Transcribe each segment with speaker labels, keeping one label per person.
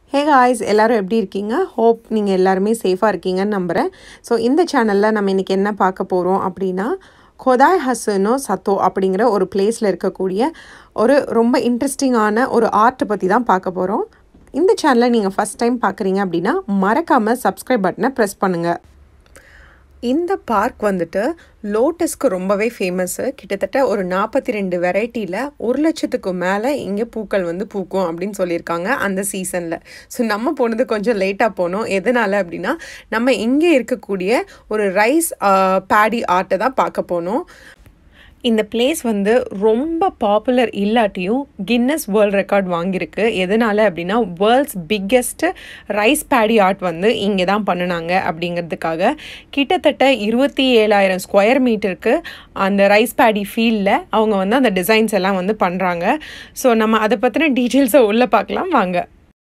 Speaker 1: hey guys எல்லாரும் எப்படி இருக்கீங்க ஹோப் நீங்கள் எல்லாருமே சேஃபாக இருக்கீங்கன்னு நம்புகிறேன் ஸோ இந்த சேனலில் நம்ம இன்றைக்கி என்ன பார்க்க போகிறோம் அப்படின்னா கொதாய் ஹசனோ சத்தோ அப்படிங்கிற ஒரு பிளேஸில் இருக்கக்கூடிய ஒரு ரொம்ப இன்ட்ரெஸ்டிங்கான ஒரு ஆர்ட்டை பற்றி தான் பார்க்க போகிறோம் இந்த சேனலை நீங்கள் ஃபஸ்ட் டைம் பார்க்குறீங்க அப்படின்னா மறக்காமல் சப்ஸ்கிரைப் பட்டனை ப்ரெஸ் பண்ணுங்கள் இந்த பார்க் வந்துட்டு லோட்டஸ்க்கு ரொம்பவே ஃபேமஸ்ஸு கிட்டத்தட்ட ஒரு நாற்பத்தி ரெண்டு வெரைட்டியில் ஒரு லட்சத்துக்கு மேலே இங்கே பூக்கள் வந்து பூக்கும் அப்படின்னு சொல்லியிருக்காங்க அந்த சீசனில் ஸோ நம்ம போனது கொஞ்சம் லேட்டாக போனோம் எதனால் அப்படின்னா நம்ம இங்கே இருக்கக்கூடிய ஒரு ரைஸ் பேடி ஆர்ட்டை தான் பார்க்க போனோம் இந்த பிளேஸ் வந்து ரொம்ப பாப்புலர் இல்லாட்டியும் கின்னஸ் வேர்ல்ட் ரெக்கார்ட் வாங்கியிருக்கு எதனால் அப்படின்னா world's biggest rice paddy art வந்து இங்கே தான் பண்ணினாங்க அப்படிங்கிறதுக்காக கிட்டத்தட்ட இருபத்தி ஏழாயிரம் ஸ்கொயர் மீட்டருக்கு அந்த ரைஸ் பேடி ஃபீல்டில் அவங்க வந்து அந்த டிசைன்ஸ் எல்லாம் வந்து பண்ணுறாங்க ஸோ நம்ம அதை பற்றின டீட்டெயில்ஸை உள்ளே பார்க்கலாம் வாங்க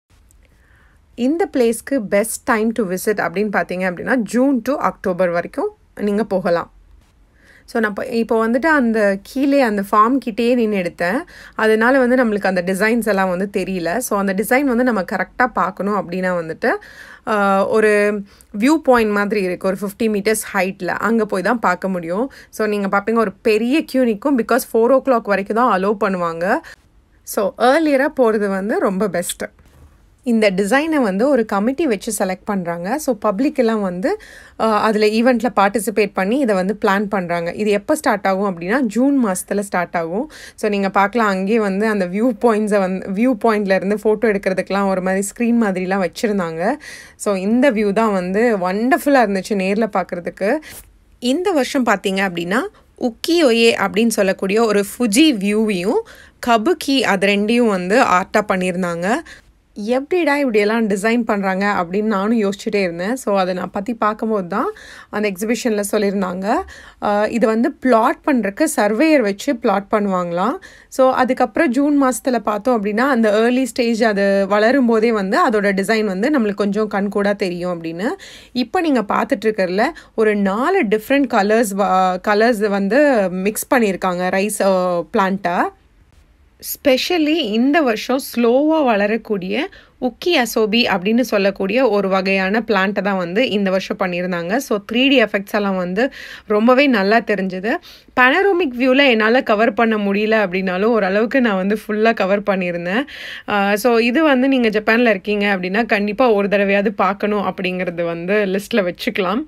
Speaker 1: இந்த பிளேஸ்க்கு பெஸ்ட் டைம் டு விசிட் அப்படின்னு பார்த்தீங்க அப்படின்னா ஜூன் டு அக்டோபர் வரைக்கும் நீங்கள் போகலாம் ஸோ நான் இப்போ இப்போ வந்துட்டு அந்த கீழே அந்த ஃபார்ம் கிட்டேயே நின்று எடுத்தேன் அதனால வந்து நம்மளுக்கு அந்த டிசைன்ஸ் எல்லாம் வந்து தெரியல ஸோ அந்த டிசைன் வந்து நம்ம கரெக்டாக பார்க்கணும் அப்படின்னா வந்துட்டு ஒரு வியூ பாயிண்ட் மாதிரி இருக்குது ஒரு ஃபிஃப்டி மீட்டர்ஸ் ஹைட்டில் அங்கே போய் தான் பார்க்க முடியும் ஸோ நீங்கள் பார்ப்பீங்க ஒரு பெரிய க்யூ நிற்கும் பிகாஸ் ஃபோர் ஓ கிளாக் வரைக்கும் தான் அலோவ் பண்ணுவாங்க ஸோ ஏர்லியராக போகிறது வந்து ரொம்ப பெஸ்ட்டு இந்த டிசைனை வந்து ஒரு கமிட்டி வச்சு செலக்ட் பண்ணுறாங்க ஸோ பப்ளிக் எல்லாம் வந்து அதில் ஈவெண்ட்டில் பார்ட்டிசிபேட் பண்ணி இதை வந்து பிளான் பண்ணுறாங்க இது எப்போ ஸ்டார்ட் ஆகும் அப்படின்னா ஜூன் மாதத்தில் ஸ்டார்ட் ஆகும் ஸோ நீங்கள் பார்க்கலாம் அங்கேயே வந்து அந்த வியூ பாயிண்ட்ஸை வந்து வியூ பாயிண்ட்லேருந்து ஃபோட்டோ எடுக்கிறதுக்கெலாம் ஒரு மாதிரி ஸ்க்ரீன் மாதிரிலாம் வச்சுருந்தாங்க ஸோ இந்த வியூ தான் வந்து ஒண்டர்ஃபுல்லாக இருந்துச்சு நேரில் பார்க்குறதுக்கு இந்த வருஷம் பார்த்தீங்க அப்படின்னா உக்கியோயே அப்படின்னு சொல்லக்கூடிய ஒரு ஃபுஜி வியூவையும் கபுக்கி அது ரெண்டையும் வந்து ஆர்ட்டாக பண்ணியிருந்தாங்க எப்படிடா இப்படியெல்லாம் டிசைன் பண்ணுறாங்க அப்படின்னு நானும் யோசிச்சுட்டே இருந்தேன் ஸோ அதை நான் பற்றி பார்க்கும்போது தான் அந்த எக்ஸிபிஷனில் சொல்லியிருந்தாங்க இது வந்து பிளாட் பண்ணுறக்கு சர்வேயர் வச்சு பிளாட் பண்ணுவாங்களாம் ஸோ அதுக்கப்புறம் ஜூன் மாதத்தில் பார்த்தோம் அப்படின்னா அந்த ஏர்லி ஸ்டேஜ் அது வளரும் போதே வந்து அதோட டிசைன் வந்து நம்மளுக்கு கொஞ்சம் கண்கூடாக தெரியும் அப்படின்னு இப்போ நீங்கள் பார்த்துட்ருக்கறதுல ஒரு நாலு டிஃப்ரெண்ட் கலர்ஸ் கலர்ஸ் வந்து மிக்ஸ் பண்ணியிருக்காங்க ரைஸ் பிளான்ட்டை ஸ்பெஷலி இந்த வருஷம் ஸ்லோவாக வளரக்கூடிய உக்கி அசோபி அப்படின்னு சொல்லக்கூடிய ஒரு வகையான பிளான்ட்டை தான் வந்து இந்த வருஷம் பண்ணியிருந்தாங்க ஸோ த்ரீ டி எஃபெக்ட்ஸ் எல்லாம் வந்து ரொம்பவே நல்லா தெரிஞ்சுது பனரோமிக் வியூவில் என்னால் கவர் பண்ண முடியல அப்படின்னாலும் ஓரளவுக்கு நான் வந்து ஃபுல்லாக கவர் பண்ணியிருந்தேன் ஸோ இது வந்து நீங்கள் ஜப்பானில் இருக்கீங்க அப்படின்னா கண்டிப்பாக ஒரு தடவையாவது பார்க்கணும் அப்படிங்கிறது வந்து லிஸ்ட்டில் வச்சுக்கலாம்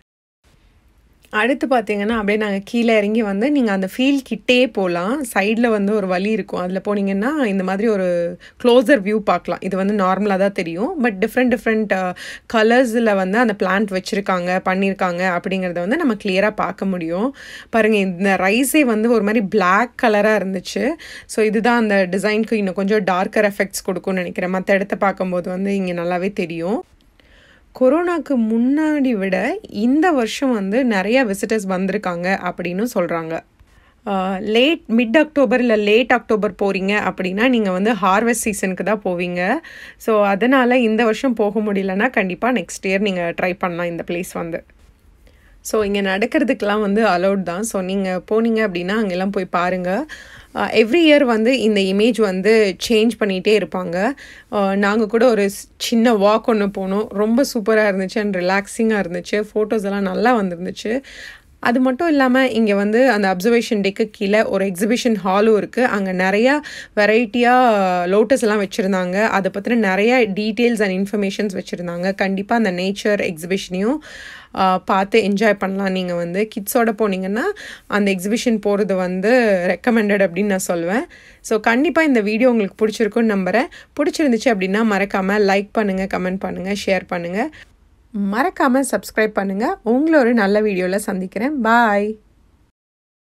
Speaker 1: அடுத்து பார்த்தீங்கன்னா அப்படியே நாங்கள் கீழே இறங்கி வந்து நீங்கள் அந்த ஃபீல் கிட்டே போகலாம் சைடில் வந்து ஒரு வழி இருக்கும் அதில் போனீங்கன்னா இந்த மாதிரி ஒரு க்ளோசர் வியூ பார்க்கலாம் இது வந்து நார்மலாக தான் தெரியும் பட் டிஃப்ரெண்ட் டிஃப்ரெண்ட் கலர்ஸில் வந்து அந்த பிளான்ட் வச்சுருக்காங்க பண்ணியிருக்காங்க அப்படிங்கிறத வந்து நம்ம கிளியராக பார்க்க முடியும் பாருங்கள் இந்த ரைஸே வந்து ஒரு மாதிரி பிளாக் கலராக இருந்துச்சு ஸோ இதுதான் அந்த டிசைனுக்கு இன்னும் கொஞ்சம் டார்க்கர் எஃபெக்ட்ஸ் கொடுக்கும்னு நினைக்கிறேன் மற்ற இடத்த பார்க்கும்போது வந்து இங்கே நல்லாவே தெரியும் கொரோனாக்கு முன்னாடி விட இந்த வருஷம் வந்து நிறைய விசிட்டர்ஸ் வந்திருக்காங்க அப்படின்னு சொல்கிறாங்க லேட் மிட் அக்டோபர் இல்லை லேட் அக்டோபர் போகிறீங்க அப்படின்னா நீங்கள் வந்து ஹார்வெஸ்ட் சீசனுக்கு தான் போவீங்க ஸோ அதனால் இந்த வருஷம் போக முடியலன்னா கண்டிப்பாக நெக்ஸ்ட் இயர் நீங்கள் ட்ரை பண்ணலாம் இந்த பிளேஸ் வந்து ஸோ இங்கே நடக்கிறதுக்கெலாம் வந்து அலௌட் தான் ஸோ நீங்கள் போனீங்க அப்படின்னா அங்கெல்லாம் போய் பாருங்கள் எவ்ரி இயர் வந்து இந்த இமேஜ் வந்து சேஞ்ச் பண்ணிகிட்டே இருப்பாங்க நாங்கள் கூட ஒரு சின்ன வாக் ஒன்று போனோம் ரொம்ப சூப்பராக இருந்துச்சு அண்ட் ரிலாக்ஸிங்காக இருந்துச்சு ஃபோட்டோஸ் எல்லாம் நல்லா வந்துருந்துச்சு அது மட்டும் இல்லாமல் இங்கே வந்து அந்த அப்சர்வேஷன் டேக்கு கீழே ஒரு எக்ஸிபிஷன் ஹாலும் இருக்குது அங்கே நிறையா வெரைட்டியாக லோட்டஸ் எல்லாம் வச்சுருந்தாங்க அதை பற்றின நிறையா டீட்டெயில்ஸ் அண்ட் இன்ஃபர்மேஷன்ஸ் வச்சுருந்தாங்க கண்டிப்பாக அந்த நேச்சர் எக்ஸிபிஷனையும் பார்த்து என்ஜாய் பண்ணலாம் நீங்கள் வந்து கிட்ஸோட போனீங்கன்னா அந்த எக்ஸிபிஷன் போகிறது வந்து ரெக்கமெண்டட் அப்படின்னு நான் சொல்வேன் ஸோ கண்டிப்பாக இந்த வீடியோ உங்களுக்கு பிடிச்சிருக்குன்னு நம்புகிறேன் பிடிச்சிருந்துச்சு அப்படின்னா மறக்காமல் லைக் பண்ணுங்கள் கமெண்ட் பண்ணுங்கள் ஷேர் பண்ணுங்கள் மறக்காமல் சப்ஸ்கிரைப் பண்ணுங்கள் உங்களை ஒரு நல்ல வீடியோவில் சந்திக்கிறேன் பாய்